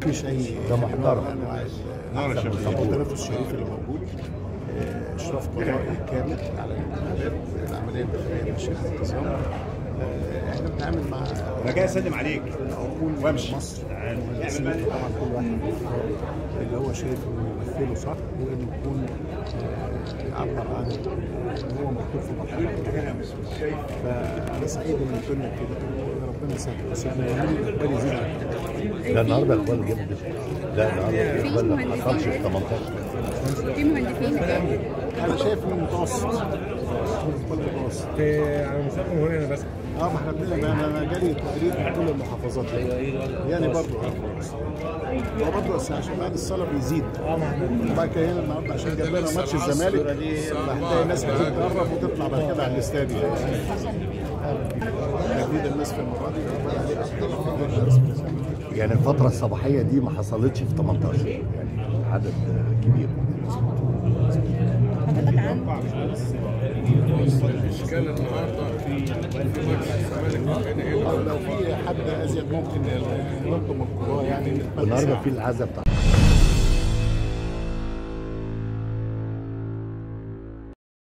فيش اي ده محترم. نوع من انواع ال- التنافس الشريف اللي موجود آه، اشراف قضائي كامل على الانتخابات العمليه الانتخابيه ماشيه بانتظام آه، احنا بنتعامل مع انا جاي اسلم عليك عقول وامشي. مصر مهندسين طبعا كل واحد بيختار اللي هو شايف انه يمثله صح وانه يكون آه، يعبر عن اللي هو مكتوب في مرحله فانا سعيد ان الدنيا كده وربنا يسهل بس احنا يهمني الاقبال يزيد عن كده ده النهارده اقبال جدا لا النهارده في اقبال ما حصلش في 18 في مهندسين كام؟ انا شايف انه متوسط اقبال متوسط على مساكم هنا بس اه ما احنا بنبقى انا أنا جالي تقرير من كل المحافظات يعني برضه هو برضه بس عشان بعد الصلاه بيزيد وبعد كده هنا النهارده عشان جاب لنا ماتش الزمالك هتلاقي ناس كتير تقرب وتطلع بعد كده على الاستاد يعني تجديد الناس في المره دي بيقبل عليه اكتر يعني الفتره الصباحيه دي ما حصلتش في 18 يعني عدد كبير حضرتك عن كان النهارده في في ماتش الزمالك كان ايه لو في حد ازيد ممكن نطلب من القضاه يعني نتمنى النهارده ساعة. في العزاء بتاع